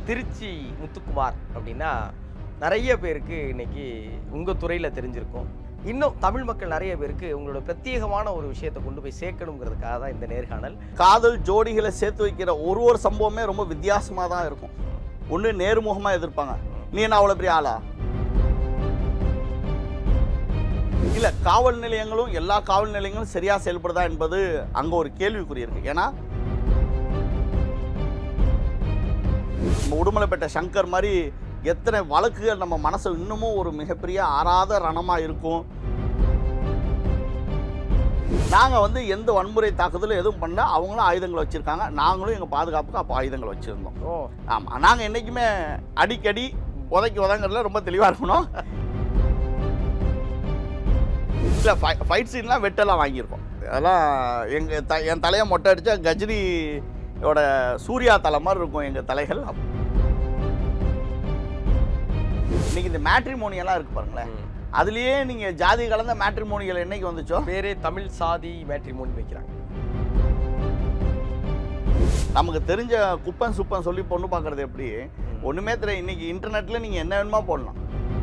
திருச்சி முத்துக்குமார் அப்படின்னா நிறைய பேருக்கு இன்னைக்கு உங்கள் துறையில் தெரிஞ்சிருக்கும் இன்னும் தமிழ் மக்கள் நிறைய பேருக்கு உங்களோட பிரத்யேகமான ஒரு விஷயத்தை கொண்டு போய் சேர்க்கணுங்கிறதுக்காக தான் இந்த நேர்காணல் காதல் ஜோடிகளை சேர்த்து வைக்கிற ஒரு ஒரு சம்பவமே ரொம்ப வித்தியாசமாக தான் இருக்கும் ஒன்று நேர்முகமாக எதிர்ப்பாங்க நீ என்ன அவ்வளோ பெரிய ஆளா இல்லை காவல் நிலையங்களும் எல்லா காவல் நிலையங்களும் சரியாக செயல்படுதா என்பது அங்கே ஒரு கேள்விக்குறி இருக்கு ஏன்னா நம்ம உடுமலைப்பேட்டை சங்கர் மாதிரி எத்தனை வழக்குகள் நம்ம மனசு இன்னமும் ஒரு மிகப்பெரிய ஆறாத ரணமாக இருக்கும் நாங்கள் வந்து எந்த வன்முறை தாக்குதலும் எதுவும் பண்ணல அவங்களும் ஆயுதங்களை வச்சுருக்காங்க நாங்களும் எங்கள் பாதுகாப்புக்கு அப்போ ஆயுதங்கள் வச்சுருந்தோம் ஓ ஆமாம் நாங்கள் என்றைக்குமே அடிக்கடி உதைக்கி உதங்கிறதுல ரொம்ப தெளிவாக இருக்கணும் இல்லை ஃபைட் சீன்லாம் வெட்டெல்லாம் வாங்கியிருக்கோம் அதெல்லாம் எங்கள் த என் தலையை மொட்டை அடித்தா கஜினியோட சூர்யா தலை மாதிரி இருக்கும் எங்கள் தலைகள் இன்னைக்கு இந்த மேட்ரிமோனியெல்லாம் இருக்கு பாருங்களேன் ம். அதுலேயே நீங்கள் ஜாதி கலந்த மேட்ரிமோனியல் என்னைக்கு வந்துச்சோ பேரே தமிழ் சாதி மேட்ரிமோனி வைக்கிறாங்க நமக்கு தெரிஞ்ச குப்பன் சுப்பன் சொல்லி பொண்ணு பார்க்கறது எப்படி ஒண்ணுமே தெரியும் இன்னைக்கு இன்டர்நெட்ல நீங்க என்ன வேணுமா போடலாம்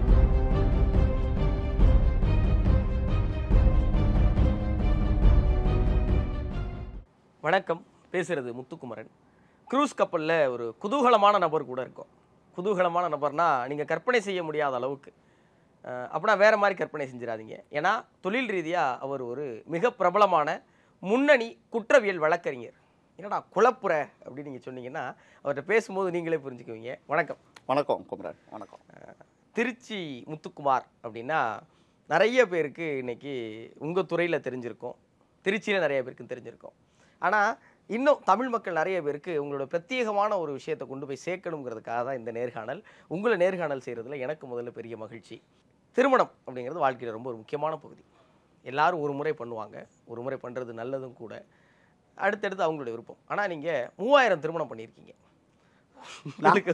வணக்கம் பேசுறது முத்துக்குமரன் க்ரூஸ் கப்பலில் ஒரு குதூகலமான நபர் கூட இருக்கும் குதூகலமான நபர்னா நீங்கள் கற்பனை செய்ய முடியாத அளவுக்கு அஹ், அப்படின்னா வேற மாதிரி கற்பனை செஞ்சிடாதீங்க ஏன்னா தொழில் ரீதியாக அவர் ஒரு மிக பிரபலமான முன்னணி குற்றவியல் வழக்கறிஞர் என்னடா குழப்புற அப்படின்னு நீங்கள் சொன்னீங்கன்னா அவர்கிட்ட பேசும்போது நீங்களே புரிஞ்சுக்குவீங்க வணக்கம் வணக்கம் குமரன் வணக்கம் திருச்சி முத்துக்குமார் அப்படின்னா நிறைய பேருக்கு இன்னைக்கு உங்கள் துறையில் தெரிஞ்சிருக்கும் திருச்சியில் நிறைய பேருக்கு தெரிஞ்சிருக்கும் ஆனால் இன்னும் தமிழ் மக்கள் நிறைய பேருக்கு உங்களோட பிரத்யேகமான ஒரு விஷயத்தை கொண்டு போய் சேர்க்கணுங்கிறதுக்காக தான் இந்த நேர்காணல் உங்களை நேர்காணல் செய்கிறதுல எனக்கு முதல்ல பெரிய மகிழ்ச்சி திருமணம் அப்படிங்கிறது வாழ்க்கையில் ரொம்ப ஒரு முக்கியமான பகுதி எல்லாரும் ஒரு முறை பண்ணுவாங்க ஒரு முறை பண்ணுறது நல்லதும் கூட அடுத்தடுத்து அவங்களுடைய விருப்பம் ஆனால் நீங்கள் மூவாயிரம் திருமணம் பண்ணியிருக்கீங்க உங்களுக்கு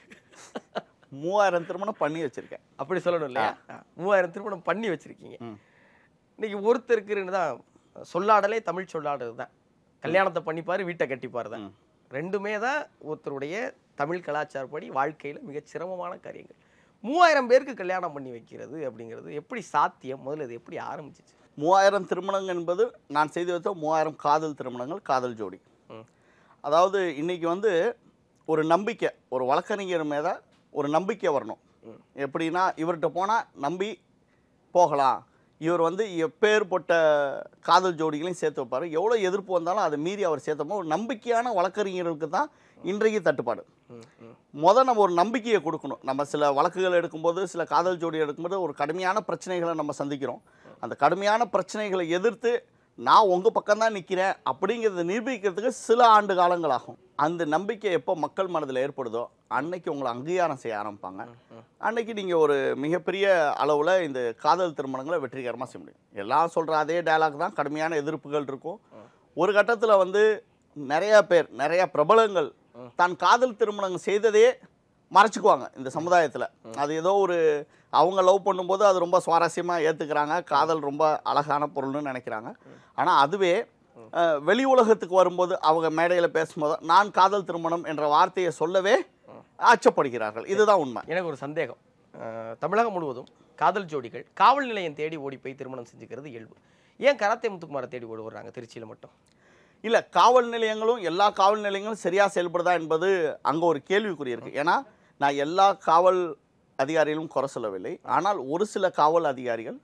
மூவாயிரம் திருமணம் பண்ணி வச்சிருக்கேன் அப்படி சொல்லணும் இல்லையா மூவாயிரம் திருமணம் பண்ணி வச்சிருக்கீங்க ம். இன்னைக்கு ஒருத்தருக்கு தான் சொல்லாடலே தமிழ் சொல்லாடல் தான் கல்யாணத்தை பண்ணிப்பாரு வீட்டை கட்டிப்பாரு தான் ம். ரெண்டுமே தான் ஒருத்தருடைய தமிழ் கலாச்சாரப்படி வாழ்க்கையில் மிகச் சிரமமான காரியங்கள் மூவாயிரம் பேருக்கு கல்யாணம் பண்ணி வைக்கிறது அப்படிங்கிறது எப்படி சாத்தியம் முதல்ல இது எப்படி ஆரம்பிச்சிச்சு மூவாயிரம் திருமணங்கள் என்பது நான் செய்து வைத்த மூவாயிரம் காதல் திருமணங்கள் காதல் ஜோடி ம். அதாவது இன்னைக்கு வந்து ஒரு நம்பிக்கை ஒரு வழக்கறிஞர் மேல ஒரு நம்பிக்கை வரணும் ம். எப்படின்னா இவர்கிட்ட போனால் நம்பி போகலாம் இவர் வந்து எப்பேற்பட்ட காதல் ஜோடிகளையும் சேர்த்து வைப்பார் எவ்வளோ எதிர்ப்பு வந்தாலும் அதை மீறி அவர் சேர்த்தப்போ ஒரு நம்பிக்கையான வழக்கறிஞர்களுக்கு தான் இன்றைக்கு தட்டுப்பாடு ம், ம், முத நம்ம ஒரு நம்பிக்கையை கொடுக்கணும் நம்ம சில வழக்குகள் எடுக்கும்போது சில காதல் ஜோடி எடுக்கும்போது ஒரு கடுமையான பிரச்சனைகளை நம்ம சந்திக்கிறோம் அந்த கடுமையான பிரச்சனைகளை எதிர்த்து நான் உங்கள் பக்கம் தான் நிற்கிறேன் அப்படிங்கிறத நிரூபிக்கிறதுக்கு சில ஆண்டு காலங்கள் ஆகும் அந்த நம்பிக்கை எப்போ மக்கள் மனதில் ஏற்படுதோ அன்னைக்கு உங்களை அங்கீகாரம் செய்ய ஆரம்பிப்பாங்க அன்னைக்கு நீங்கள் ஒரு மிகப்பெரிய அளவில் இந்த காதல் திருமணங்களை வெற்றிகரமாக செய்ய முடியும் எல்லாம் சொல்கிற அதே டயலாக் தான் கடுமையான எதிர்ப்புகள் இருக்கும் ஒரு கட்டத்தில் வந்து நிறைய பேர் நிறைய பிரபலங்கள் தான் காதல் திருமணம் செய்ததே மறைச்சுக்குவாங்க இந்த சமுதாயத்தில் அது ஏதோ ஒரு அவங்க லவ் பண்ணும்போது அது ரொம்ப சுவாரஸ்யமாக ஏற்றுக்கிறாங்க காதல் ரொம்ப அழகான பொருள்னு நினைக்கிறாங்க ஆனால் அதுவே அஹ், வெளி உலகத்துக்கு வரும்போது அவங்க மேடையில் பேசும்போது நான் காதல் திருமணம் என்ற வார்த்தையை சொல்லவே அச்சப்படுகிறார்கள் இதுதான் உண்மை எனக்கு ஒரு சந்தேகம் அஹ், தமிழகம் முழுவதும் காதல் ஜோடிகள் காவல் நிலையம் தேடி ஓடி போய் திருமணம் செஞ்சுக்கிறது இயல்பு ஏன் கராத்தே முத்துக்குமாரை தேடி ஓடி வர்றாங்க திருச்சியில் மட்டும் இல்லை காவல் நிலையங்களும் எல்லா காவல் நிலையங்களும் சரியாக செயல்படுதா என்பது அங்கே ஒரு கேள்விக்குறி இருக்குது ஏன்னா நான் எல்லா காவல் அதிகாரிகளும் குறை சொல்லவில்லை ஆனால் ஒரு சில காவல் அதிகாரிகள்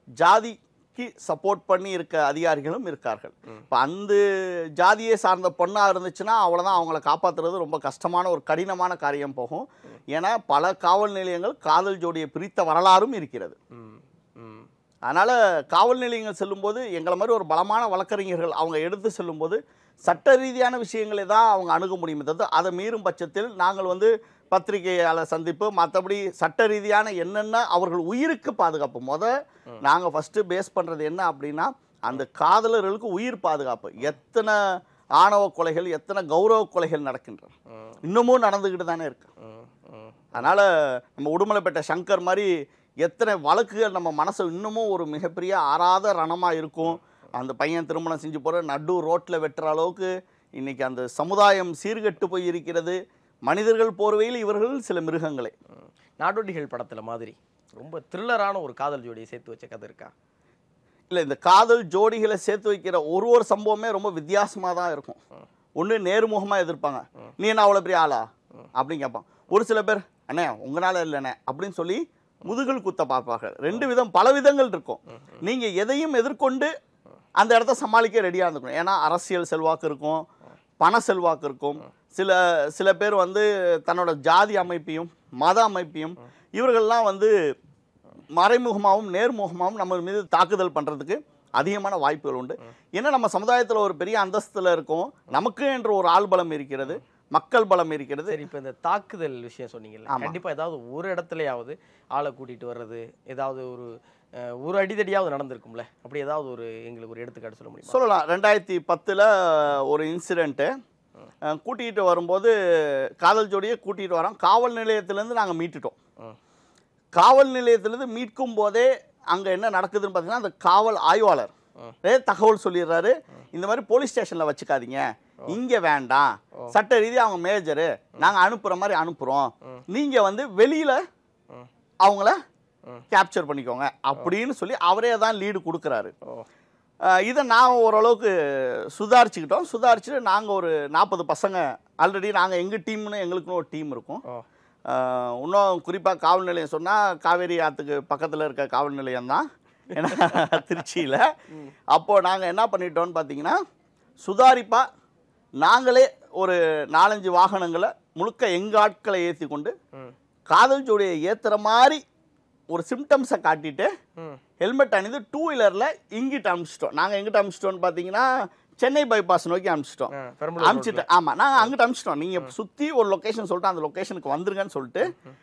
ஜாதிக்கு சப்போர்ட் பண்ணி இருக்க அதிகாரிகளும் இருக்கார்கள் இப்போ அந்த ஜாதியை சார்ந்த பொண்ணாக இருந்துச்சுன்னா அவ்வளோதான் அவங்கள காப்பாற்றுறது ரொம்ப கஷ்டமான ஒரு கடினமான காரியம் போகும் ஏன்னா பல காவல் நிலையங்கள் காதல் ஜோடியை பிரித்த வரலாறும் இருக்கிறது ம் ம் அதனால் காவல் நிலையங்கள் செல்லும்போது எங்களை மாதிரி ஒரு பலமான வழக்கறிஞர்கள் அவங்க எடுத்து செல்லும்போது சட்ட ரீதியான விஷயங்களை தான் அவங்க அணுக முடியுமே தவிர்த்து அதை மீறும் பட்சத்தில் நாங்கள் வந்து பத்திரிகையாளர் சந்திப்பு மற்றபடி சட்ட ரீதியான என்னென்ன அவர்கள் உயிருக்கு பாதுகாப்பு முத நாங்கள் ஃபஸ்ட்டு பேஸ் பண்ணுறது என்ன அப்படின்னா அந்த காதலர்களுக்கு உயிர் பாதுகாப்பு எத்தனை ஆணவ கொலைகள் எத்தனை கௌரவ கொலைகள் நடக்கின்றன ம், இன்னமும் நடந்துக்கிட்டு தானே இருக்கு ம், ம். அதனால் நம்ம உடுமலைப்பேட்டை சங்கர் மாதிரி எத்தனை வழக்குகள் நம்ம மனசு இன்னமும் ஒரு மிகப்பெரிய ஆறாத ரணமாக இருக்கும் அந்த பையன் திருமணம் செஞ்சு போகிற நடு ரோட்டில் வெட்டுற அளவுக்கு இன்னைக்கு அந்த சமுதாயம் சீர்கெட்டு போய் இருக்கிறது மனிதர்கள் போர்வையில் இவர்கள் சில மிருகங்களே ம். நாடோடிகள் படத்துல மாதிரி ரொம்ப த்ரில்லரான ஒரு காதல் ஜோடியை சேர்த்து வச்ச கதை இருக்கா இல்லை இந்த காதல் ஜோடிகளை சேர்த்து வைக்கிற ஒரு ஒரு சம்பவமே ரொம்ப வித்தியாசமாக தான் இருக்கும் ஒன்று நேர்முகமாக எதிர்ப்பாங்க நீ என்ன அவ்வளோ பெரிய ஆளா அப்படின்னு கேட்பான் ஒரு சில பேர் அண்ணே உங்களால இல்லைண்ணே அப்படின்னு சொல்லி முதுகில் குத்த பார்ப்பார்கள் ரெண்டு விதம் பல விதங்கள் இருக்கும் நீங்கள் எதையும் எதிர்கொண்டு அந்த இடத்த சமாளிக்க ரெடியாக இருந்துக்கணும் ஏன்னா அரசியல் செல்வாக்கு இருக்கும் பண செல்வாக்கு இருக்கும் சில சில பேர் வந்து தன்னோட ஜாதி அமைப்பையும் மத அமைப்பையும் இவர்கள்லாம் வந்து மறைமுகமாகவும் நேர்முகமாகவும் நம்ம மீது தாக்குதல் பண்ணுறதுக்கு அதிகமான வாய்ப்புகள் உண்டு ஏன்னா நம்ம சமுதாயத்தில் ஒரு பெரிய அந்தஸ்தில் இருக்கோம் நமக்கு என்ற ஒரு ஆள் பலம் இருக்கிறது மக்கள் பலம் இருக்கிறது சரி இப்போ இந்த தாக்குதல் விஷயம் சொன்னீங்கல்ல ஆமா. கண்டிப்பா ஏதாவது ஒரு இடத்துலயாவது ஆளை கூட்டிட்டு வர்றது ஏதாவது ஒரு அஹ், ஒரு அடிதடியாவது நடந்திருக்கும்ல அப்படி ஏதாவது ஒரு எங்களுக்கு ஒரு எடுத்துக்காட்டு சொல்ல முடியுமா சொல்லலாம் ரெண்டாயிரத்தி பத்தில் ஒரு இன்சிடெண்ட்டு கூட்டிகிட்டு வரும்போது காதல் ஜோடியை கூட்டிகிட்டு வரோம் காவல் நிலையத்திலேருந்து நாங்கள் மீட்டுட்டோம் ம். காவல் நிலையத்திலேருந்து மீட்கும் போதே அங்கே என்ன நடக்குதுன்னு பார்த்தீங்கன்னா அந்த காவல் ஆய்வாளர் ம். ஏ தகவல் சொல்லிடுறாரு இந்த மாதிரி போலீஸ் ஸ்டேஷனில் வச்சுக்காதீங்க இங்கே வேண்டாம் சட்ட ரீதியாக அவங்க மேஜரு நாங்கள் அனுப்புகிற மாதிரி அனுப்புகிறோம் நீங்கள் வந்து வெளியில் ம். அவங்கள ம். கேப்சர் பண்ணிக்கோங்க அப்படின்னு சொல்லி அவரே தான் லீடு கொடுக்குறாரு ஓ அஹ் இதை நான் ஓரளவுக்கு சுதாரிச்சுக்கிட்டோம் சுதாரிச்சுட்டு நாங்கள் ஒரு நாற்பது பசங்க ஆல்ரெடி நாங்கள் எங்கள் டீம்னு எங்களுக்குன்னு ஒரு டீம் இருக்கும் ஓ அஹ் இன்னும் குறிப்பாக காவல் நிலையம் சொன்னால் காவேரி ஆற்றுக்கு பக்கத்தில் இருக்க காவல் நிலையம் தான் ஏன்னா திருச்சியில் அப்போது நாங்கள் என்ன பண்ணிட்டோம்னு பார்த்தீங்கன்னா சுதாரிப்பாக நாங்களே ஒரு நாலஞ்சு வாகனங்களை முழுக்க எங்கள் ஆட்களை ஏற்றி கொண்டு ம் காதல் ஜோடியை ஏற்றுற மாதிரி ஒரு சிம்டம்ஸை காட்டிட்டு ம் ஹெல்மெட் அணிந்து டூ வீலரில் இங்கிட்டு அனுப்பிச்சிட்டோம் நாங்கள் எங்கிட்ட அனுப்பிச்சிட்டோம்னு பார்த்தீங்கன்னா சென்னை பைபாஸ் நோக்கி அனுப்பிச்சிட்டோம் ஆ, பெரம்பலூர் அனுப்பிச்சிட்டு ஆமாம் நாங்கள் அங்கிட்டு அனுப்பிச்சிட்டோம் நீங்கள் சுற்றி ஒரு லொக்கேஷன் சொல்லிட்டு அந்த லொக்கேஷனுக்கு வந்துருங்கன்னு சொல்லிட்டு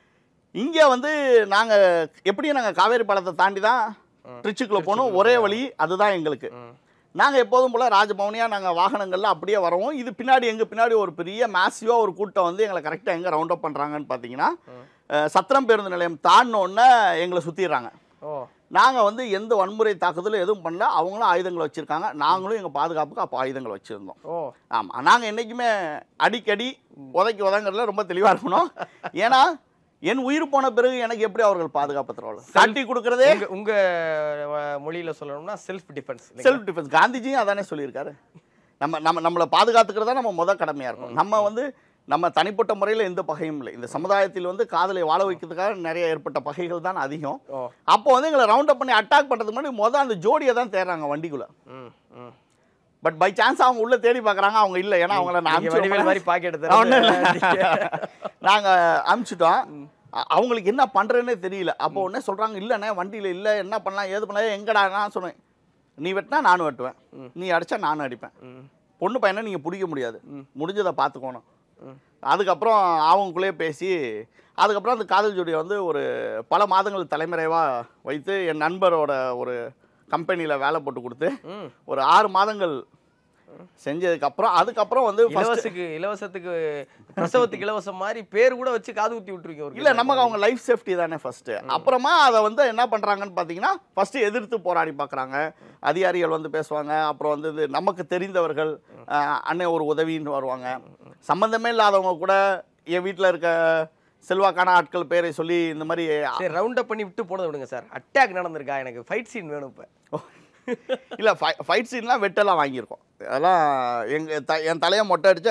இங்கே வந்து நாங்கள் எப்படியும் நாங்கள் காவேரி பாலத்தை தாண்டி தான் திருச்சிக்குள்ளே போகணும் ஒரே வழி அதுதான் எங்களுக்கு ம் நாங்கள் எப்போதும் போல் ராஜபவனியாக நாங்கள் வாகனங்கள்ல அப்படியே வரவும் இது பின்னாடி எங்கள் பின்னாடி ஒரு பெரிய மேசிவாக ஒரு கூட்டம் வந்து எங்களை கரெக்டாக எங்கே ரவுண்ட் அப் பண்ணுறாங்கன்னு பார்த்தீங்கன்னா அஹ், சத்திரம் பேருந்து நிலையம் தாண்டினோடனே எங்களை சுற்றிடுறாங்க ஓ நாங்கள் வந்து எந்த வன்முறை தாக்குதலும் எதுவும் பண்ணல அவங்களும் ஆயுதங்களை வச்சுருக்காங்க நாங்களும் எங்கள் பாதுகாப்புக்கு அப்போ ஆயுதங்களை வச்சுருந்தோம் ஓ ஆமாம் நாங்கள் என்றைக்குமே அடிக்கடி உதைக்கு உதங்கிறதுல ரொம்ப தெளிவாக இருக்கணும் ஏன்னா என் உயிர் போன பிறகு எனக்கு எப்படி அவர்கள் பாதுகாப்பு தருவாங்க காட்டி கொடுக்குறதே உங்க உங்க அஹ், மொழியில சொல்லணும்னா செல்ஃப் டிஃபென்ஸ் செல்ஃப் டிஃபென்ஸ் காந்திஜியும் அதானே சொல்லியிருக்காரு நம்ம நம்ம நம்மளை பாதுகாத்துக்கிறதா நம்ம முத கடமையாக இருக்கும் நம்ம வந்து நம்ம தனிப்பட்ட முறையில் எந்த பகையும் இல்லை இந்த சமுதாயத்தில் வந்து காதலை வாழ வைக்கிறதுக்காக நிறைய ஏற்பட்ட பகைகள் தான் அதிகம் ஓ அப்போ வந்து எங்களை ரவுண்ட் அப் பண்ணி அட்டாக் பண்ணுறதுக்கு முன்னாடி முத அந்த ஜோடியை தான் தேடுறாங்க வண்டிக்குள்ள ம் ம் பட் பை சான்ஸ் அவங்க உள்ள தேடி பார்க்குறாங்க அவங்க இல்லை ஏன்னா அவங்கள நான் நீங்க வடிவேல் அனுப்பிச்சு மாதிரி பாக்கெட் ஒண்ணும் இல்ல. நாங்கள் அனுப்பிச்சிட்டோம் அ- அவங்களுக்கு என்ன பண்ணுறேன்னே தெரியல அப்போ உடனே சொல்கிறாங்க இல்லைண்ணே வண்டியில் இல்லை என்ன பண்ணலாம் ஏது பண்ணலாம் எங்கடா நான் சொன்னேன் நீ வெட்டினா நானும் வெட்டுவேன் நீ அடிச்சா நானும் அடிப்பேன் ம் பொண்ணு பையனை நீங்கள் பிடிக்க முடியாது முடிஞ்சதை பார்த்துக்கணும் ம். அதுக்கப்புறம் அவங்களுக்குள்ளே பேசி அதுக்கப்புறம் அந்த காதல் ஜோடியை வந்து ஒரு பல மாதங்கள் தலைமறைவாக வைத்து என் நண்பரோட ஒரு கம்பெனியில் வேலை போட்டு கொடுத்து ம் ஒரு ஆறு மாதங்கள் செஞ்சதுக்கப்புறம் அதுக்கப்புறம் வந்து first- இலவசத்துக்கு இலவசத்துக்கு பிரசவத்துக்கு இலவசம் மாதிரி பேர் கூட வச்சு காது ஊத்தி விட்டுருக்கீங்க ஒரு இல்ல நமக்கு அவங்க லைஃப் சேஃப்டி தானே ஃபர்ஸ்ட் அப்புறமா அதை வந்து என்ன பண்றாங்கன்னு பாத்தீங்கன்னா ஃபர்ஸ்ட் எதிர்த்து போராடி பார்க்கறாங்க அதிகாரிகள் வந்து பேசுவாங்க அப்புறம் வந்து இது நமக்கு தெரிந்தவர்கள் அஹ், அண்ணன் ஒரு உதவின்னு வருவாங்க சம்பந்தமே இல்லாதவங்க கூட என் வீட்டில் இருக்க செல்வாக்கான ஆட்கள் பேரை சொல்லி இந்த மாதிரி சரி ரவுண்ட் அப் பண்ணி விட்டு போனதை விடுங்க சார் அட்டாக் நடந்திருக்கா எனக்கு ஃபைட் சீன் வேணும் இப்போ இல்லை ஃபைட் சீன்லாம் வெட்டெல்லாம் வாங்கியிருக்கோம் அதெல்லாம் எங்க த என் தலையை மொட்டை அடிச்சா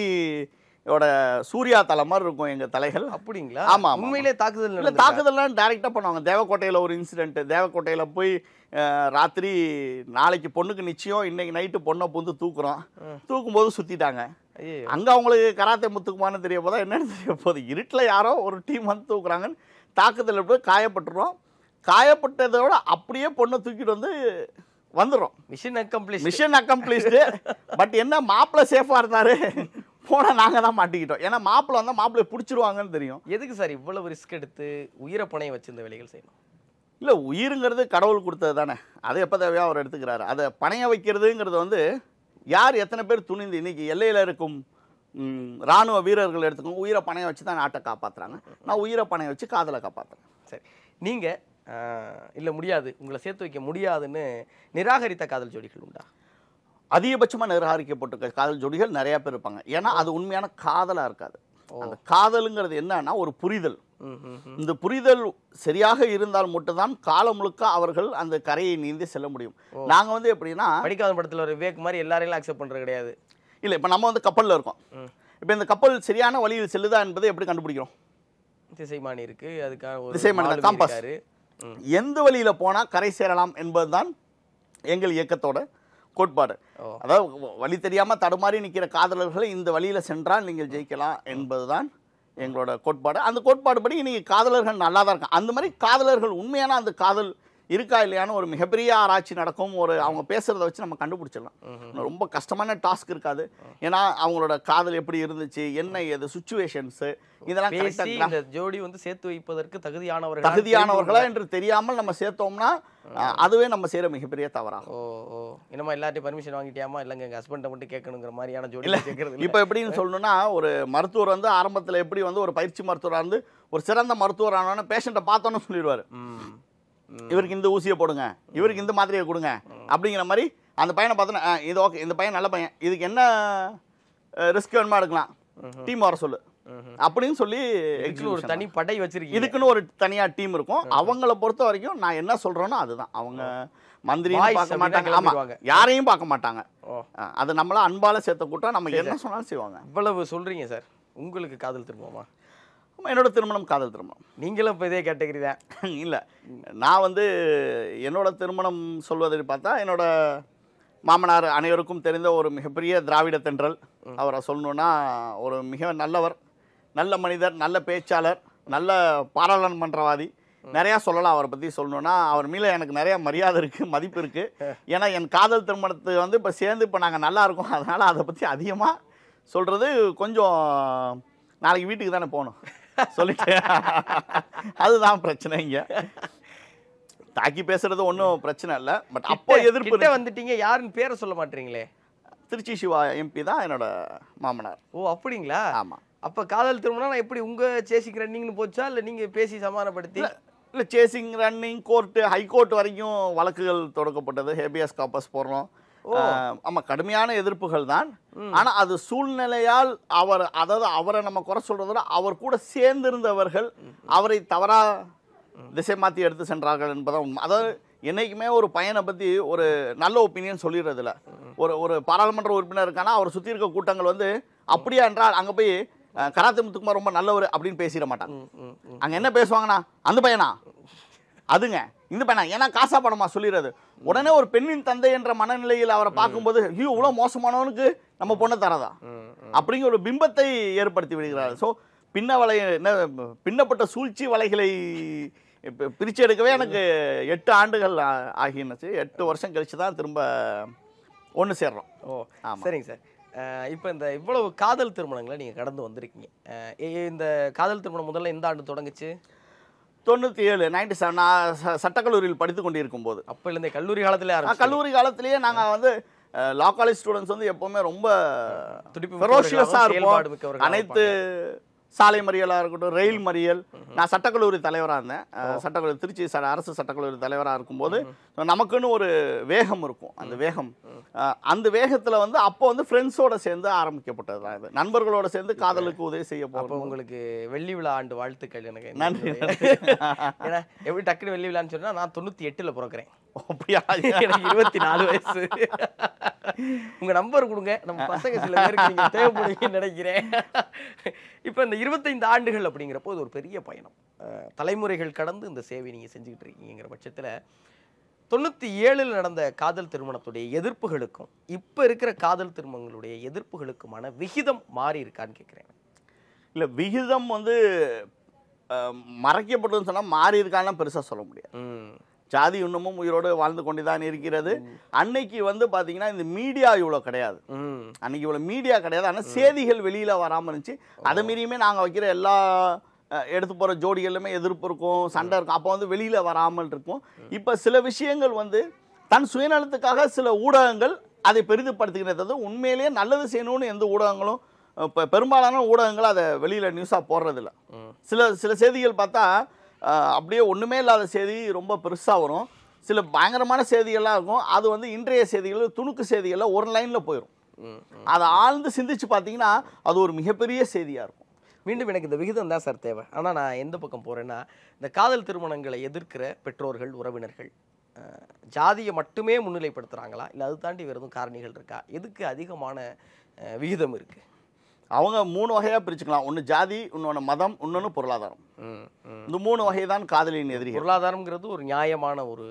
கஜினியோட சூர்யா தலை மாதிரி இருக்கும் எங்க தலைகள் அப்படிங்களா ஆமா, ஆமா. உண்மையிலே தாக்குதல் இல்லை நடந்திருக்கா? தாக்குதல்லாம் டைரெக்டாக பண்ணுவாங்க தேவக்கோட்டையில் ஒரு இன்சிடென்ட் தேவக்கோட்டையில் போய் அஹ், ராத்திரி நாளைக்கு பொண்ணுக்கு நிச்சயம் இன்னைக்கு நைட்டு பொண்ணை புந்து தூக்குறோம் தூக்கும்போது சுற்றிட்டாங்க ஐயையோ. அங்கே அவங்களுக்கு கராத்தே முத்துக்குமான்னு தெரிய போதா என்னன்னு தெரிய போகுது இருட்டில் யாரோ ஒரு டீம் வந்து தூக்குறாங்கன்னு தாக்குதல் போய் காயப்பட்டுறோம் காயப்பட்டதோட அப்படியே பொண்ணை தூக்கிட்டு வந்து வந்துடும் mission accomplish mission accomplished but என்ன மாப்பிள்ளை சேஃபாக இருந்தார் போனால் நாங்கள் தான் மாட்டிக்கிட்டோம் ஏன்னா மாப்பிள்ளை வந்தால் மாப்பிள்ளை பிடிச்சிருவாங்கன்னு தெரியும் எதுக்கு சார் இவ்வளவு ரிஸ்க் எடுத்து உயிரை பணைய வச்சு இந்த வேலைகள் செய்யணும் இல்லை உயிருங்கிறது கடவுள் கொடுத்தது தானே அதை எப்போ தேவையோ அவர் எடுத்துக்கிறாரு அதை பணைய வைக்கிறதுங்கிறது வந்து யார் எத்தனை பேர் துணிந்து இன்னைக்கு எல்லையில் இருக்கும் ம், ராணுவ வீரர்கள் எடுத்துக்கோங்க உயிரை பணைய வச்சு தான் நாட்டை காப்பாற்றுறாங்க நான் உயிரை பணைய வச்சு காதலை காப்பாற்றுறேன் சரி நீங்க இல்லை முடியாது உங்களை சேர்த்து வைக்க முடியாதுன்னு நிராகரித்த காதல் ஜோடிகள் உண்டா அதிகபட்சமாக நிராகரிக்கப்பட்ட காதல் ஜோடிகள் நிறைய பேர் இருப்பாங்க ஏன்னா அது உண்மையான காதலாக இருக்காது அந்த காதலுங்கிறது என்னன்னா ஒரு புரிதல் ம், ம், ம். இந்த புரிதல் சரியாக இருந்தால் மட்டும்தான் காலம் முழுக்க அவர்கள் அந்த கரையை நீந்தி செல்ல முடியும் நாங்க வந்து எப்படின்னா படிக்காத படத்துல ஒரு விவேக் மாதிரி எல்லாரையும் அக்செப்ட் பண்றது கிடையாது இல்ல இப்ப நம்ம வந்து கப்பல்ல இருக்கோம் ம். இப்ப இந்த கப்பல் சரியான வழியில் செல்லுதா என்பதை எப்படி கண்டுபிடிக்கிறோம் திசைமானி இருக்கு அதுக்காக ஒரு திசைமானி, மாலுமி compass. இருக்காரு. ம். எந்த வழியில போனா கரை சேரலாம் என்பதுதான் எங்கள் இயக்கத்தோட கோட்பாடு ஓ. அதாவது வ- வழி தெரியாம தடுமாறி நிக்கிற காதலர்களை இந்த வழியில சென்றால் நீங்கள் ஜெயிக்கலாம் என்பதுதான் எங்களோட கோட்பாடு அந்த கோட்பாடுபடி நீங்க காதலர்கள் நல்லா தான் இருக்காங்க அந்த மாதிரி காதலர்கள் உண்மையான அந்த காதல் இருக்கா இல்லையான்னு ஒரு மிகப்பெரிய ஆராய்ச்சி நடக்கும் ஒரு அவங்க பேசுறத வச்சு நம்ம கண்டுபிடிச்சிடலாம் ரொம்ப கஷ்டமான டாஸ்க் இருக்காது ஏன்னா அவங்களோட காதல் எப்படி இருந்துச்சு என்ன ஏது சுச்சுவேஷன்ஸ் இதெல்லாம் பேசி கரெக்டாக இந்த ஜோடி வந்து சேர்த்து வைப்பதற்கு தகுதியானவர்கள் தகுதியானவர்களா என்று தெரியாமல் நம்ம சேர்த்தோம்னா அஹ், அதுவே நம்ம செய்யற மிகப்பெரிய தவறாகும் ஓ ஓ என்னமா எல்லாத்தையும் பர்மிஷன் வாங்கிட்டியாமா இல்லைங்க எங்க ஹஸ்பண்டை மட்டும் கேட்கணுங்கிற மாதிரியான ஜோடி கேட்கறது இல்ல இப்போ எப்படின்னு சொல்லணும்னா ஒரு மருத்துவர் வந்து ஆரம்பத்துல எப்படி வந்து ஒரு பயிற்சி மருத்துவரா இருந்து ஒரு சிறந்த மருத்துவர் ஆனோன்னு பேஷண்ட்டை பார்த்தோன்னு சொல்லிடுவாரு ம் ம். இவருக்கு இந்த ஊசியை போடுங்க இவருக்கு இந்த மாத்திரையை கொடுங்க அப்படிங்கிற மாதிரி அந்த பையனை பார்த்தோன்னா "ஆ, இது ஓகே இந்த பையன் நல்ல பையன் இதுக்கு என்ன ரிஸ்க் வேணுமா எடுக்கலாம் டீம் வர சொல்லு ம்ஹும். அப்படின்னு சொல்லி இதுக்குன்னு ஒரு execution தனி படை வச்சிருக்கீங்க இதுக்குன்னு ஒரு தனியா டீம் இருக்கும் அவங்கள பொறுத்த வரைக்கும் நான் என்ன சொல்றேனோ அதுதான் அவங்க மந்திரியும் Boys பார்க்க அப்படின்னா மாட்டாங்க ஆமா கிளம்பிடுவாங்க. யாரையும் பார்க்க மாட்டாங்க ஓ அஹ் அது நம்மள அன்பால சேர்த்த கூட்டம் நம்ம என்ன சொன்னாலும் செய்வாங்க இவ்வளவு சொல்றீங்க சார் உங்களுக்கு காதல் திரும்பமா ஆமா, என்னோட திருமணம் காதல் திருமணம் நீங்களும் இப்போ இதே கேட்டகரி தான் இல்ல நான் வந்து என்னோட திருமணம் சொல்வதை பார்த்தா என்னோட மாமனார் அனைவருக்கும் தெரிந்த ஒரு மிகப்பெரிய திராவிட தென்றல் அவரை சொல்லணும்னா ஒரு மிக நல்லவர் நல்ல மனிதர் நல்ல பேச்சாளர் நல்ல பாராளுமன்றவாதி நிறையா சொல்லலாம் அவரை பற்றி சொல்லணும்னா அவர் மேலே எனக்கு நிறைய மரியாதை இருக்குது மதிப்பு இருக்குது ஏன்னா என் காதல் திருமணத்தை வந்து இப்போ சேர்ந்து இப்போ நாங்கள் நல்லா இருக்கோம் அதனால் அதை பற்றி அதிகமாக சொல்கிறது கொஞ்சம் நாளைக்கு வீட்டுக்கு தானே போகணும் சொல்லிட்டு அதுதான் பிரச்சனை இங்கே தாக்கி பேசுறது ஒன்றும் பிரச்சனை இல்லை பட் அப்போ எதிர்ப்பு கிட்ட இருக்கு. வந்துட்டீங்க யாருன்னு பேரை சொல்ல மாட்டீங்களே திருச்சி சிவா எம்பி தான் என்னோட மாமனார் ஓ அப்படிங்களா ஆமாம் அப்ப காதல் திருமணம் நான் எப்படி உங்க சேசிக்கு ரன்னிங்னு போச்சா இல்ல நீங்க பேசி சமாதானப்படுத்தி இல்லை சேசிங் ரன்னிங் கோர்ட்டு ஹைகோர்ட் வரைக்கும் வழக்குகள் தொடக்கப்பட்டது ஹேபியஸ் காப்பஸ் போடுறோம் ஆஹ், ஆமா கடுமையான எதிர்ப்புகள் தான் ஆனா அது சூழ்நிலையால் அவர் அதாவது அவரை நம்ம குறை சொல்றதை விட அவர் கூட சேர்ந்திருந்தவர்கள் அவரை தவறா திசை மாத்தி எடுத்து சென்றார்கள் என்பதான் உண்மை அதாவது என்னைக்குமே ஒரு பையனை பத்தி ஒரு நல்ல ஒப்பீனியன் சொல்லிடுறது இல்ல ஒரு ஒரு பாராளுமன்ற உறுப்பினர் இருக்கானா அவர் சுத்தி இருக்க கூட்டங்கள் வந்து அப்படியா என்றால் அங்க போய் அஹ், கராத்தே முத்துக்குமார் ரொம்ப நல்லவர் அப்படின்னு பேசிட மாட்டாங்க ம், ம், ம். அங்க என்ன பேசுவாங்கண்ணா அந்த பையனா அதுங்க இந்த பையனா ஏன்னா காசா பணமா சொல்லிடுறது உடனே ஒரு பெண்ணின் தந்தை என்ற மனநிலையில் அவரை பார்க்கும்போது ஐயோ இவ்வளோ மோசமானவனுக்கு நம்ம பொண்ணை தரதா ம், ம். அப்படிங்கிற ஒரு பிம்பத்தை ஏற்படுத்தி விடுகிறார் ஸோ பின்ன வலை என்ன பின்னப்பட்ட சூழ்ச்சி வலைகளை இப்ப பிரிச்சு எடுக்கவே எனக்கு எட்டு ஆண்டுகள் ஆ- ஆகினுச்சு எட்டு வருஷம் கழிச்சு தான் திரும்ப ஒன்று சேர்றோம் ஓ ஆமா. சரிங்க சார் அஹ், இப்ப இந்த இவ்வளவு காதல் திருமணங்களை நீங்க கடந்து வந்திருக்கீங்க அஹ், இ- இந்த காதல் திருமணம் முதல்ல எந்த ஆண்டு தொடங்குச்சு தொண்ணூற்றி ஏழு நைன்டி செவன் நான் ச- சட்டக்கல்லூரியில் படித்து கொண்டிருக்கும் போது அப்ப இருந்தே கல்லூரி காலத்துல ஆ, ஆரம்பிச்சு கல்லூரி காலத்திலேயே நாங்கள் வந்து லா காலேஜ் ஸ்டூடெண்ட்ஸ் வந்து எப்பவுமே ரொம்ப துடிப்பு ஃபெரோஷியஸாக மிக்கவர்களாகவும், செயல்பாடு இருப்போம் மிக்கவர்களாகவும் அனைத்து சாலை மறியலாக இருக்கட்டும் ரயில் மறியல் நான் சட்டக்கல்லூரி தலைவராக இருந்தேன் அஹ், சட்டக்கல்லூரி திருச்சி ச அரசு சட்டக்கல்லூரி தலைவராக இருக்கும்போது so நமக்குன்னு ஒரு வேகம் இருக்கும் அந்த வேகம் அஹ், அந்த வேகத்தில் வந்து அப்போ வந்து ஃப்ரெண்ட்ஸோட சேர்ந்து ஆரம்பிக்கப்பட்டது தான் இது நண்பர்களோட சேர்ந்து காதலுக்கு உதவி செய்ய அப்ப போகிறோம் உங்களுக்கு வெள்ளி விழா ஆண்டு வாழ்த்துக்கள் எனக்கு இந்த நன்றி, இதுல. ஏன்னா எப்படி டக்குனு வெள்ளி விழான்னு சொன்னா நான் தொண்ணூத்தி எட்டுல பிறக்கிறேன் அப்படியா எனக்கு இருபத்தி நாலு வயசு உங்க நம்பர் கொடுங்க நம்ம பசங்க சில பேருக்கு நீங்க தேவைப்படுவீங்கன்னு நினைக்கிறேன் இப்ப இந்த இருபத்தைந்து ஆண்டுகள் அப்படிங்கிறப்போ இது ஒரு பெரிய பயணம் அஹ், தலைமுறைகள் கடந்து இந்த சேவை நீங்க செஞ்சுக்கிட்டு இருக்கீங்கிற பட்சத்துல தொண்ணூத்தி ஏழில் நடந்த காதல் திருமணத்துடைய எதிர்ப்புகளுக்கும் இப்ப இருக்கிற காதல் திருமணங்களுடைய எதிர்ப்புகளுக்குமான விகிதம் மாறி இருக்கான்னு கேட்கிறேன் இல்லை விகிதம் வந்து அஹ், மறைக்கப்பட்டதுன்னு சொன்னால் மாறி இருக்கான்னு பெருசாக சொல்ல முடியாது ம் ஜாதி இன்னமும் உயிரோடு வாழ்ந்து கொண்டு தான் இருக்கிறது அன்னைக்கு வந்து பார்த்தீங்கன்னா இந்த மீடியா இவ்வளோ கிடையாது ம் அன்னைக்கு இவ்வளோ மீடியா கிடையாது ஆனால் செய்திகள் வெளியில் வராமல் இருந்துச்சு அதை மீறியுமே நாங்கள் வைக்கிற எல்லா அஹ், எடுத்து போகிற ஜோடிகளுமே எதிர்ப்பு இருக்கும் சண்டை இருக்கும் அப்போ வந்து வெளியில் வராமல் இருக்கும் இப்போ சில விஷயங்கள் வந்து தன் சுயநலத்துக்காக சில ஊடகங்கள் அதை பெரிதுபடுத்துகிறது உண்மையிலேயே நல்லது செய்யணும்னு எந்த ஊடகங்களும் இப்போ பெரும்பாலான ஊடகங்கள் அதை வெளியில் நியூஸாக போடுறதில்ல ம் சில சில செய்திகள் பார்த்தா அஹ், அப்படியே ஒன்றுமே இல்லாத செய்தி ரொம்ப பெருசாக வரும் சில பயங்கரமான செய்திகள்லாம் இருக்கும் அது வந்து இன்றைய செய்திகள் துணுக்கு செய்திகளில் ஒரு லைனில் போயிடும் ம் ம். அதை ஆழ்ந்து சிந்திச்சு பார்த்தீங்கன்னா அது ஒரு மிகப்பெரிய செய்தியாக இருக்கும் மீண்டும் எனக்கு இந்த விகிதம் தான் சார் தேவை ஆனால் நான் எந்த பக்கம் போகிறேன்னா இந்த காதல் திருமணங்களை எதிர்க்கிற பெற்றோர்கள் உறவினர்கள் அஹ், ஜாதியை மட்டுமே முன்னிலைப்படுத்துகிறாங்களா இல்லை அது தாண்டி வேறு எதுவும் காரணிகள் இருக்கா எதுக்கு அதிகமான அஹ், விகிதம் இருக்குது அவங்க மூணு வகையாக பிரிச்சுக்கலாம் ஒன்று ஜாதி இன்னொன்று மதம் இன்னொன்று பொருளாதாரம் ம் ம் இந்த மூணு வகை தான் காதலின் எதிரிகள் பொருளாதாரம்ங்கிறது ஒரு நியாயமான ஒரு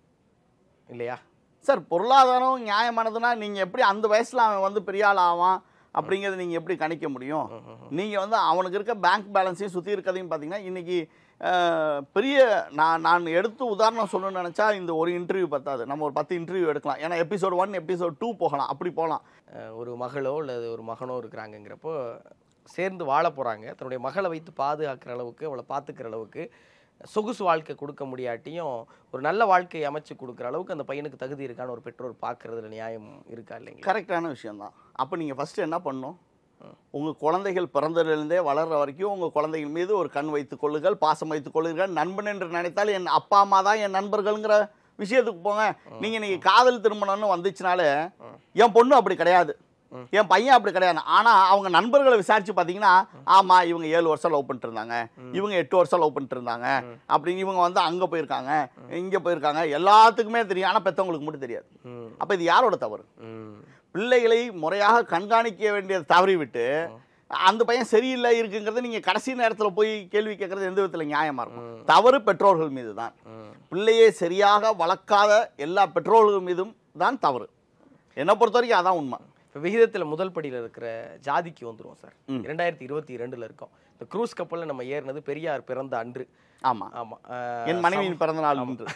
இல்லையா சார் பொருளாதாரம் நியாயமானதுன்னா நீங்கள் எப்படி அந்த வயசில் அவன் வந்து பெரிய ஆள் ஆவான் அப்படிங்கிறத நீங்கள் எப்படி கணிக்க முடியும் நீங்கள் வந்து அவனுக்கு இருக்க பேங்க் பேலன்ஸையும் சுற்றி இருக்கிறதையும் பார்த்தீங்கன்னா இன்றைக்கி பெரிய நான் நான் எடுத்து உதாரணம் சொல்லணும்னு நினச்சா இந்த ஒரு இன்டர்வியூ பத்தாது நம்ம ஒரு பத்து இன்டர்வியூ எடுக்கலாம் ஏன்னா எபிசோட் ஒன் எபிசோட் டூ போகலாம் அப்படி போகலாம் அஹ், ஒரு மகளோ அல்லது ஒரு மகனோ இருக்கிறாங்கங்கிறப்போ சேர்ந்து வாழ போகிறாங்க தன்னுடைய மகளை வைத்து பாதுகாக்கிற அளவுக்கு அவளை பார்த்துக்கிற அளவுக்கு சொகுசு வாழ்க்கை கொடுக்க முடியாட்டியும் ஒரு நல்ல வாழ்க்கையை அமைச்சு கொடுக்குற அளவுக்கு அந்த பையனுக்கு தகுதி இருக்கான்னு ஒரு பெற்றோர் பார்க்கறதுல நியாயம் இருக்கா இல்லைங்களா கரெக்டான விஷயம்தான் அப்போ நீங்கள் ஃபஸ்ட்டு என்ன பண்ணணும் உங்கள் குழந்தைகள் பிறந்ததிலிருந்தே வளர்ற வரைக்கும் உங்கள் குழந்தைகள் மீது ஒரு கண் வைத்துக் கொள்ளுங்கள் பாசம் வைத்துக் கொள்ளுங்கள் நண்பன் என்று நினைத்தால் என் அப்பா அம்மா தான் என் நண்பர்கள்ங்கிற விஷயத்துக்கு போங்க நீங்கள் நீங்கள் காதல் திருமணம்னு வந்துச்சுனாலே என் பொண்ணு அப்படி கிடையாது என் பையன் அப்படி கிடையாது ஆனால் அவங்க நண்பர்களை விசாரிச்சு பார்த்தீங்கன்னா ஆமாம் இவங்க ஏழு வருஷம் லவ் பண்ணிட்டு இருந்தாங்க இவங்க எட்டு வருஷம் லவ் பண்ணிட்டு இருந்தாங்க அப்படின்னு இவங்க வந்து அங்கே போயிருக்காங்க இங்கே போயிருக்காங்க எல்லாத்துக்குமே தெரியும் ஆனால் பெற்றவங்களுக்கு மட்டும் தெரியாது ம் அப்போ இது யாரோட தவறு ம் பிள்ளைகளை முறையாக கண்காணிக்க வேண்டியதை தவறி விட்டு அந்த பையன் சரியில்லை இருக்குங்கிறத நீங்கள் கடைசி நேரத்தில் போய் கேள்வி கேட்கறது எந்த விதத்தில் நியாயமாக இருக்கும் தவறு பெற்றோர்கள் மீது தான் ம் பிள்ளையை சரியாக வளர்க்காத எல்லா பெற்றோர்கள் மீதும் தான் தவறு என்னை பொறுத்த வரைக்கும் அதான் உண்மை இப்போ விகிதத்தில் முதல் படியில் இருக்கிற ஜாதிக்கு வந்துருவோம் சார் ம். இரண்டாயிரத்தி இருபத்தி ரெண்டில் இருக்கோம் இந்த க்ரூஸ் கப்பலில் நம்ம ஏறினது பெரியார் பிறந்த அன்று ஆமாம் ஆமாம் என் மனைவியின் பிறந்த நாள் இன்று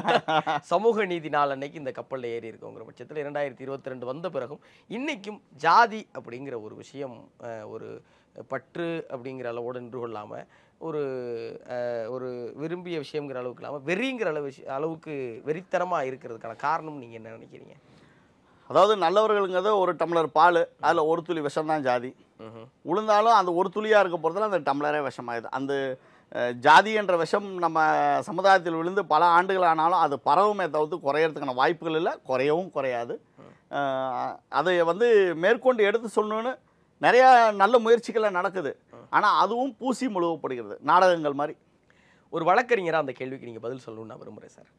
சமூக நீதி நாள் அன்னைக்கு இந்த கப்பலில் ஏறி இருக்கோங்கிற பட்சத்தில் இரண்டாயிரத்தி இருபத்தி ரெண்டு வந்த பிறகும் இன்னைக்கும் ஜாதி அப்படிங்கிற ஒரு விஷயம் அஹ், ஒரு பற்று அப்படிங்கிற அளவோடு நின்று கொள்ளாமல் ஒரு அஹ், ஒரு விரும்பிய விஷயங்கிற அளவுக்கு இல்லாமல் வெறிங்கிற அளவு விஷய- அளவுக்கு வெறித்தனமாக இருக்கிறதுக்கான காரணம் நீங்கள் என்ன நினைக்கிறீங்க அதாவது நல்லவர்களுங்கிறது ஒரு டம்ளர் பால் அதில் ஒரு துளி விஷம் தான் ஜாதி ம்ஹும். உளுந்தாலும் அந்த ஒரு துளியாக இருக்க போகிறதுல அந்த டம்ளரே விஷமாயுது அந்த அஹ், ஜாதி என்ற விஷம் நம்ம சமுதாயத்தில் விழுந்து பல ஆண்டுகள் ஆனாலும் அது பரவுமே தவிர்த்து குறையறதுக்கான வாய்ப்புகள் இல்லை குறையவும் குறையாது அஹ், அதை வந்து மேற்கொண்டு எடுத்து சொல்லணும்னு நிறையா நல்ல முயற்சிகள் நடக்குது ஆனால் அதுவும் பூசி முழுவப்படுகிறது நாடகங்கள் மாதிரி ஒரு வழக்கறிஞராக அந்த கேள்விக்கு நீங்கள் பதில் சொல்லணும்னு நான் விரும்புகிறேன் சார்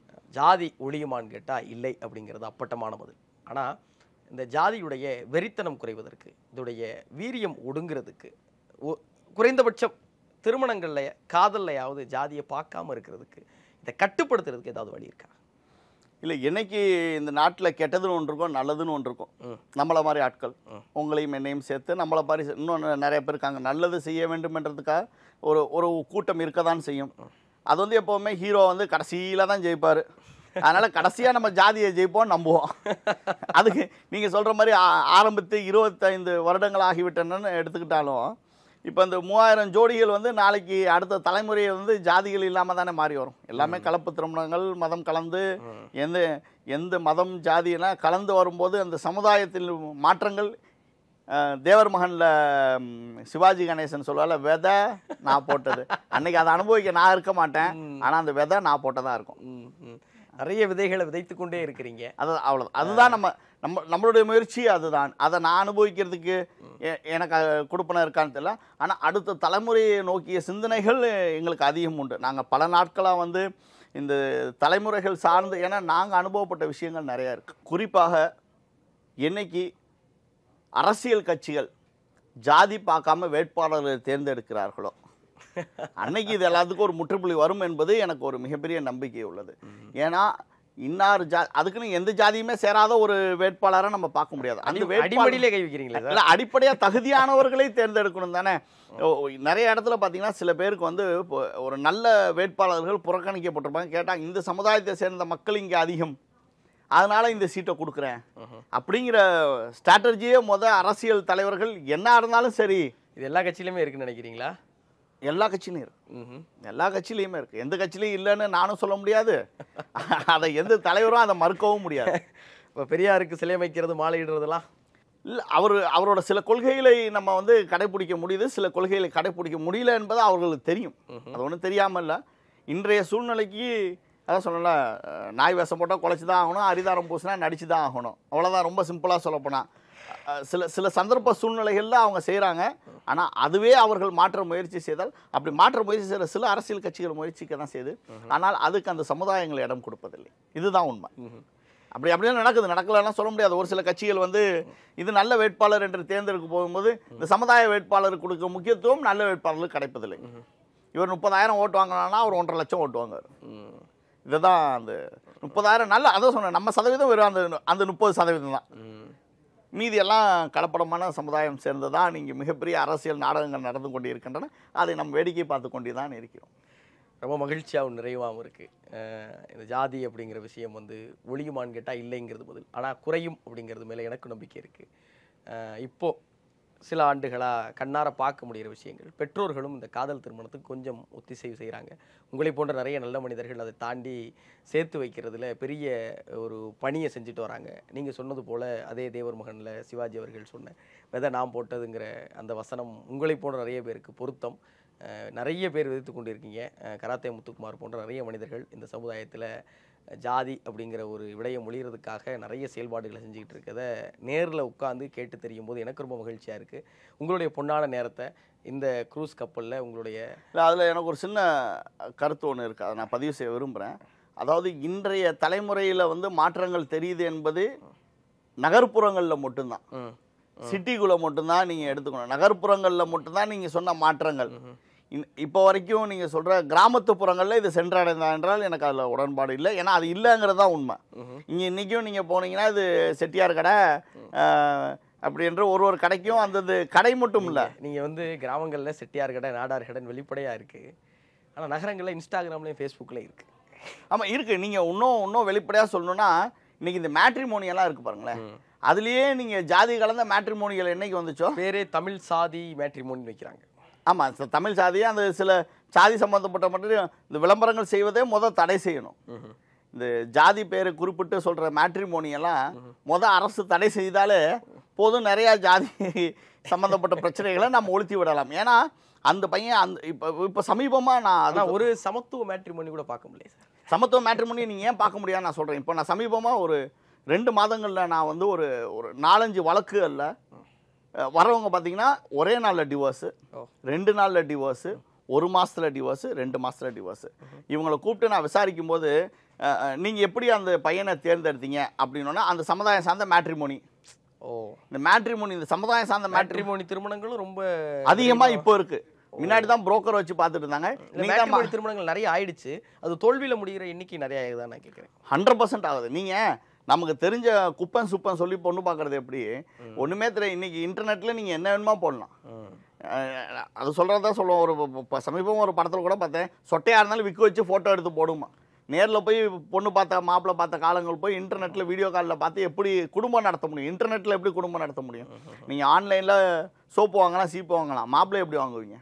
ஜாதி ஒழியுமான்னு கேட்டால் இல்லை அப்படிங்கிறது அப்பட்டமான பதில் ஆனால் இந்த ஜாதியுடைய வெறித்தனம் குறைவதற்கு இதோடைய வீரியம் ஒடுங்கிறதுக்கு ஒ- குறைந்தபட்சம் திருமணங்களில் காதல்லையாவது ஜாதியை பார்க்காம இருக்கிறதுக்கு இதை கட்டுப்படுத்துறதுக்கு ஏதாவது வழி இருக்கா இல்லை என்னைக்கு இந்த நாட்டில் கெட்டதுன்னு ஒன்று இருக்கும் நல்லதுன்னு ஒன்று இருக்கும் ம். நம்மளை மாதிரி ஆட்கள் ம். உங்களையும் என்னையும் சேர்த்து நம்மளை மாதிரி செ- இன்னும் நிறைய பேர் இருக்காங்க நல்லது செய்ய வேண்டும்ன்றதுக்காக ஒரு ஒரு கூட்டம் இருக்க தான் செய்யும் அது வந்து எப்போவுமே ஹீரோ வந்து கடைசியில் தான் ஜெயிப்பார் அதனால் கடைசியாக நம்ம ஜாதியை ஜெயிப்போம் நம்புவோம் அதுக்கு நீங்கள் சொல்கிற மாதிரி ஆ- ஆரம்பித்து இருபத்தைந்து வருடங்கள் ஆகிவிட்டனன்னு எடுத்துக்கிட்டாலும் இப்போ இந்த மூவாயிரம் ஜோடிகள் வந்து நாளைக்கு அடுத்த தலைமுறையை வந்து ஜாதிகள் இல்லாமல் தானே மாறி வரும் எல்லாமே கலப்பு திருமணங்கள் மதம் கலந்து எந்த எந்த மதம் ஜாதியெல்லாம் கலந்து வரும்போது அந்த சமுதாயத்தில் மாற்றங்கள் அஹ், தேவர் மகனில் சிவாஜி கணேசன் சொல்லுவால விதை நான் போட்டது அன்னைக்கு அதை அனுபவிக்க நான் இருக்க மாட்டேன் ஆனால் அந்த விதை நான் போட்டதா இருக்கும் ம், ம். நிறைய விதைகளை விதைத்து கொண்டே இருக்கிறீங்க அது அவ்வளோ அதுதான் நம்ம நம்ம நம்மளுடைய முயற்சி அதுதான் அதை நான் அனுபவிக்கிறதுக்கு எ- எனக்கு அஹ், கொடுப்பனை இருக்கான்னு தெரியல ஆனால் அடுத்த தலைமுறையை நோக்கிய சிந்தனைகள் எங்களுக்கு அதிகம் உண்டு நாங்கள் பல நாட்களாக வந்து இந்த தலைமுறைகள் சார்ந்து ஏன்னா நாங்கள் அனுபவப்பட்ட விஷயங்கள் நிறையா இருக்குது குறிப்பாக என்னைக்கு அரசியல் கட்சிகள் ஜாதி பார்க்காம வேட்பாளர்களை தேர்ந்தெடுக்கிறார்களோ அன்னைக்கு இது எல்லாத்துக்கும் ஒரு முற்றுப்புள்ளி வரும் என்பது எனக்கு ஒரு மிகப்பெரிய நம்பிக்கை உள்ளது ஏன்னா இன்னார் ஜா அதுக்குன்னு எந்த ஜாதியுமே சேராத ஒரு வேட்பாளரை நம்ம பார்க்க முடியாது அந்த அடி- வேட்பாளர் அடிமடியிலே கை வைக்கிறீங்களா சார் இல்ல அடிப்படையா தகுதியானவர்களை தேர்ந்தெடுக்கணும் தானே ஓ, நிறைய இடத்துல பார்த்தீங்கன்னா சில பேருக்கு வந்து இப்போ ஒரு நல்ல வேட்பாளர்கள் புறக்கணிக்கப்பட்டிருப்பாங்க கேட்டால் இந்த சமுதாயத்தை சேர்ந்த மக்கள் இங்கே அதிகம் அதனால இந்த சீட்டை கொடுக்குறேன் அப்படிங்கிற ஸ்ட்ராட்டஜியே முத அரசியல் தலைவர்கள் என்ன இருந்தாலும் சரி இது எல்லா கட்சியிலுமே இருக்குன்னு நினைக்கிறீங்களா எல்லா கட்சியிலும் இருக்கு ம்ஹும். எல்லா கட்சியிலையுமே இருக்கு எந்த கட்சியிலையும் இல்லைன்னு நானும் சொல்ல முடியாது அதை எந்த தலைவரும் அதை மறுக்கவும் முடியாது இப்போ பெரியாருக்கு சிலை அமைக்கிறது மாலையிடுறதெல்லாம் இல்லை அவர் அவரோட சில கொள்கைகளை நம்ம வந்து கடைபிடிக்க முடியுது சில கொள்கைகளை கடைபிடிக்க முடியல என்பது அவர்களுக்கு தெரியும் அது ஒன்றும் தெரியாமல் இல்லை இன்றைய சூழ்நிலைக்கு அதான் சொல்லல அஹ், நாய் வேஷம் போட்டால் குலைச்சி தான் ஆகணும் அரிதாரம் பூசினா நடிச்சு தான் ஆகணும் அவ்வளோதான் ரொம்ப சிம்பிளாக சொல்லப்போனால் அஹ், சில சில சந்தர்ப்ப சூழ்நிலைகளில் அவங்க செய்கிறாங்க ஆனால் அதுவே அவர்கள் மாற்ற முயற்சி செய்தால் அப்படி மாற்ற முயற்சி செய்கிற சில அரசியல் கட்சிகள் முயற்சிக்க தான் செய்யுது ஆனால் அதுக்கு அந்த சமுதாயங்கள் இடம் கொடுப்பதில்லை இதுதான் உண்மை அப்படி அப்படியே நடக்குது நடக்கலன்னா சொல்ல முடியாது ஒரு சில கட்சிகள் வந்து இது நல்ல வேட்பாளர் என்று தேர்ந்தெடுக்க போகும்போது இந்த சமுதாய வேட்பாளருக்கு கொடுக்க முக்கியத்துவம் நல்ல வேட்பாளருக்கு கிடைப்பதில்லை இவர் முப்பதாயிரம் ஓட்டு வாங்கினான்னா அவர் ஒன்றரை லட்சம் ஓட்டு வாங்குவார் ம். இதுதான் அந்த முப்பதாயிரம் நல்ல அதான் சொன்னேன் நம்ம சதவீதம் வெறும் அந்த அந்த முப்பது சதவீதம் தான் ம். மீதி எல்லாம் கலப்படமான சமுதாயம் சேர்ந்ததான் நீங்கள் மிகப்பெரிய அரசியல் நாடகங்கள் நடந்து கொண்டு இருக்கின்றன அதை நம்ம வேடிக்கை பார்த்து கொண்டு தான் இருக்கிறோம் ரொம்ப மகிழ்ச்சியாகவும் நிறைவாகவும் இருக்குது இந்த ஜாதி அப்படிங்கிற விஷயம் வந்து ஒழியுமான்னு கேட்டால் இல்லைங்கிறது பதில் ஆனால் குறையும் அப்படிங்கிறது மேலே எனக்கு நம்பிக்கை இருக்குது இப்போ சில ஆண்டுகளாக கண்ணார பார்க்க முடிகிற விஷயங்கள் பெற்றோர்களும் இந்த காதல் திருமணத்துக்கு கொஞ்சம் ஒத்திசைவு செய்கிறாங்க உங்களை போன்ற நிறைய நல்ல மனிதர்கள் அதை தாண்டி சேர்த்து வைக்கிறதுல பெரிய ஒரு பணியை செஞ்சுட்டு வராங்க நீங்கள் சொன்னது போல் அதே தேவர் மகனில் சிவாஜி அவர்கள் சொன்ன விதை நாம் போட்டதுங்கிற அந்த வசனம் உங்களை போன்ற நிறைய பேருக்கு பொருத்தம் அஹ் நிறைய பேர் விதித்து கொண்டிருக்கீங்க அஹ் கராத்தே முத்துக்குமார் போன்ற நிறைய மனிதர்கள் இந்த சமுதாயத்தில் ஜாதி அப்படிங்கிற ஒரு விடயம் ஒழிகிறதுக்காக நிறைய செயல்பாடுகளை செஞ்சுக்கிட்டு இருக்கதை நேரில் உட்காந்து கேட்டு தெரியும் போது எனக்கு ரொம்ப மகிழ்ச்சியாக இருக்குது உங்களுடைய பொன்னான நேரத்தை இந்த க்ரூஸ் கப்பலில் உங்களுடைய இல்லை அதில் எனக்கு ஒரு சின்ன கருத்து ஒன்று இருக்குது அதை நான் பதிவு செய்ய விரும்புகிறேன் அதாவது இன்றைய தலைமுறையில் வந்து மாற்றங்கள் தெரியுது என்பது நகர்ப்புறங்களில் மட்டும்தான் ம், சிட்டிக்குள்ளே மட்டும்தான் நீங்கள் எடுத்துக்கணும் நகர்ப்புறங்களில் மட்டும்தான் நீங்கள் சொன்ன மாற்றங்கள் இன்- இப்போ வரைக்கும் நீங்கள் சொல்கிற கிராமத்துப்புறங்களில் இது சென்றடைந்தா என்றால் எனக்கு அதில் உடன்பாடு இல்லை ஏன்னா அது இல்லைங்கிறது தான் உண்மை ம்ஹும். இங்கே இன்றைக்கும் நீங்கள் போனீங்கன்னா இது செட்டியார் கடை ஆஹ், அப்படின்ற ஒரு ஒரு கடைக்கும் அந்தந்த கடை மட்டும் இல்லை நீங்கள் வந்து கிராமங்களில் செட்டியார் கடை நாடார் கடன் வெளிப்படையாக இருக்குது ஆனால் நகரங்களில் இன்ஸ்டாகிராம்லேயும் ஃபேஸ்புக்லேயும் இருக்குது ஆமாம் இருக்குது நீங்கள் இன்னும் இன்னும் வெளிப்படையாக சொல்லணும்னா இன்னைக்கு இந்த மேட்ரிமோனி எல்லாம் இருக்குது பாருங்களேன் அதுலேயே நீங்கள் ஜாதி கலந்த மேட்ரிமோனிகள் என்னைக்கு வந்துச்சோ பேரே தமிழ் சாதி மேட்ரிமோனி வைக்கிறாங்க ஆமாம் தமிழ் சாதியே அந்த சில சாதி சம்பந்தப்பட்ட மட்டும் இந்த விளம்பரங்கள் செய்வதே முத தடை செய்யணும் ம்ஹும். இந்த ஜாதி பேரை குறிப்பிட்டு சொல்கிற மேட்ரிமோனி எல்லாம் முத அரசு தடை செய்தாலே போதும் நிறையா ஜாதி சம்பந்தப்பட்ட பிரச்சனைகளை நம்ம ஒழித்து விடலாம் ஏன்னா அந்த பையன் அந்த இப்போ இப்போ சமீபமாக நான் அது ஆனால் ஒரு சமத்துவ மேட்ரிமோனி கூட பார்க்க முடியல சார் சமத்துவ மேட்ரிமோனி நீங்கள் ஏன் பார்க்க முடியாது நான் சொல்கிறேன் இப்போ நான் சமீபமாக ஒரு ரெண்டு மாதங்களில் நான் வந்து ஒரு ஒரு நாலஞ்சு வழக்குகளில் அஹ், வரவங்க பார்த்தீங்கன்னா ஒரே நாளில் டிவோர்ஸு ஓ ரெண்டு நாளில் டிவோர்ஸு ஒரு மாதத்தில் டிவோர்ஸு ரெண்டு மாதத்தில் டிவோர்ஸு இவங்களை கூப்பிட்டு நான் விசாரிக்கும் போது நீங்கள் எப்படி அந்த பையனை தேர்ந்தெடுத்தீங்க அப்படின்னோன்னா அந்த சமுதாயம் சார்ந்த மேட்ரிமோனி ஓ இந்த மேட்ரிமோனி இந்த சமுதாயம் சார்ந்த மேட்ரி மேட்ரிமோனி திருமணங்களும் ரொம்ப அதிகமாக இப்போ இருக்குது முன்னாடி தான் புரோக்கர் வச்சு பார்த்துட்டு இருந்தாங்க இந்த நீங்கள் மேட்ரிமோனி திருமணங்கள் நிறைய ஆயிடுச்சு அது தோல்வியில முடிகிற எண்ணிக்கை நிறைய ஆகுதான் நான் கேட்குறேன் ஹண்ட்ரட் பர்சன்ட் ஆகுது நீங்கள் நமக்கு தெரிஞ்ச குப்பன் சுப்பன் சொல்லி பொண்ணு பார்க்குறது எப்படி ஒன்றுமே தெரியும் இன்னைக்கு இன்டர்நெட்டில் நீங்கள் என்ன வேணுமா போடலாம் அஹ் அது சொல்கிறதா சொல்லுவோம் ஒரு இப்போ சமீபம் ஒரு படத்தில் கூட பார்த்தேன் சொட்டையாக இருந்தாலும் விற்க வச்சு ஃபோட்டோ எடுத்து போடுமா நேரில் போய் பொண்ணு பார்த்த மாப்பிள்ளை பார்த்த காலங்கள் போய் இன்டர்நெட்டில் வீடியோ காலில் பார்த்து எப்படி குடும்பம் நடத்த முடியும் இன்டர்நெட்டில் எப்படி குடும்பம் நடத்த முடியும் நீங்கள் ஆன்லைனில் சோப்பு வாங்கலாம் சீப்பு வாங்கலாம் மாப்பிள்ளை எப்படி வாங்குவீங்க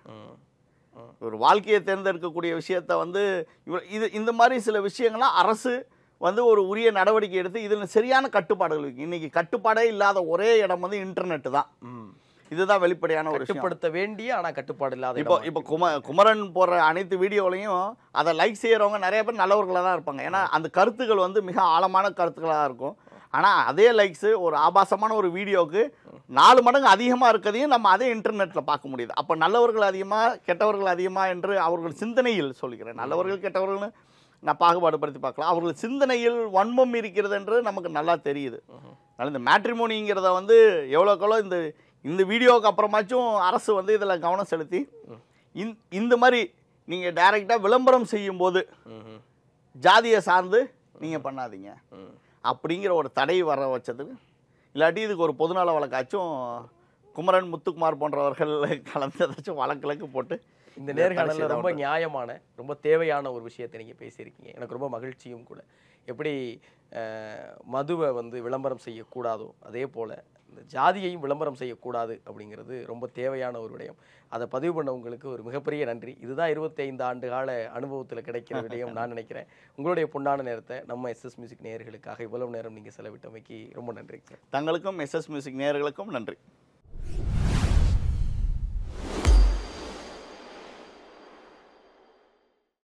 ஒரு வாழ்க்கையை தேர்ந்தெடுக்கக்கூடிய விஷயத்த வந்து இவர் இது இந்த மாதிரி சில விஷயங்கள்லாம் அரசு வந்து ஒரு உரிய நடவடிக்கை எடுத்து இதில் சரியான கட்டுப்பாடுகள் இருக்கு இன்னைக்கு கட்டுப்பாடே இல்லாத ஒரே இடம் வந்து இன்டர்நெட் தான் இதுதான் வெளிப்படையான ஒரு விஷயம் கட்டுப்படுத்த வேண்டிய ஆனா கட்டுப்பாடு இல்லாத இப்போ இடமா இப்போ கும குமரன் போடுற அனைத்து வீடியோலையும் அதை லைக் செய்கிறவங்க நிறைய பேர் நல்லவர்களாக தான் இருப்பாங்க ஏன்னா அந்த கருத்துக்கள் வந்து மிக ஆழமான கருத்துக்களாக இருக்கும் ஆனால் அதே லைக்ஸு ஒரு ஆபாசமான ஒரு வீடியோவுக்கு நாலு மடங்கு அதிகமாக இருக்கிறதையும் நம்ம அதே இன்டர்நெட்டில் பார்க்க முடியுது அப்போ நல்லவர்கள் அதிகமாக கெட்டவர்கள் அதிகமாக என்று அவர்கள் சிந்தனையில் சொல்கிறேன் நல்லவர்கள் கெட்டவர்கள்னு நான் பாகுபாடுபடுத்தி பார்க்கலாம் அவர்கள் சிந்தனையில் வன்மம் இருக்கிறது என்று நமக்கு நல்லா தெரியுது அதனால் இந்த மேட்ரிமோனிங்கிறத வந்து எவ்வளோக்கெவ்வளோ இந்த இந்த வீடியோவுக்கு அப்புறமாச்சும் அரசு வந்து இதில் கவனம் செலுத்தி இந் இந்த மாதிரி நீங்கள் டைரெக்டாக விளம்பரம் செய்யும்போது ம்ஹும். ஜாதியை சார்ந்து நீங்கள் பண்ணாதீங்க ம். அப்படிங்கிற ஒரு தடை வர வச்சதுக்கு இல்லாட்டி இதுக்கு ஒரு பொதுநல வழக்காச்சும் குமரன் முத்துக்குமார் போன்றவர்கள் கலந்ததாச்சும் வழக்கிழக்கு போட்டு இந்த இதை நேர்காணல்ல தடை ரொம்ப செய்தா நியாயமான ரொம்ப தேவையான ஒரு விஷயத்தை நீங்க பேசியிருக்கீங்க எனக்கு ரொம்ப மகிழ்ச்சியும் கூட எப்படி அஹ், மதுவை வந்து விளம்பரம் செய்யக்கூடாதோ அதே போல இந்த ஜாதியையும் விளம்பரம் செய்யக்கூடாது அப்படிங்கிறது ரொம்ப தேவையான ஒரு விடயம் அதை பதிவு பண்ணவங்களுக்கு ஒரு மிகப்பெரிய நன்றி இதுதான் 25 ஆண்டு கால அனுபவத்தில் கிடைக்கிற விடயம் நான் நினைக்கிறேன் உங்களுடைய பொன்னான நேரத்தை நம்ம எஸ்எஸ் மியூசிக் நேயர்களுக்காக இவ்வளவு நேரம் நீங்க செலவிட்டமைக்கு ரொம்ப நன்றி சார் தங்களுக்கும் எஸ்எஸ் மியூசிக் நேயர்களுக்கும் நன்றி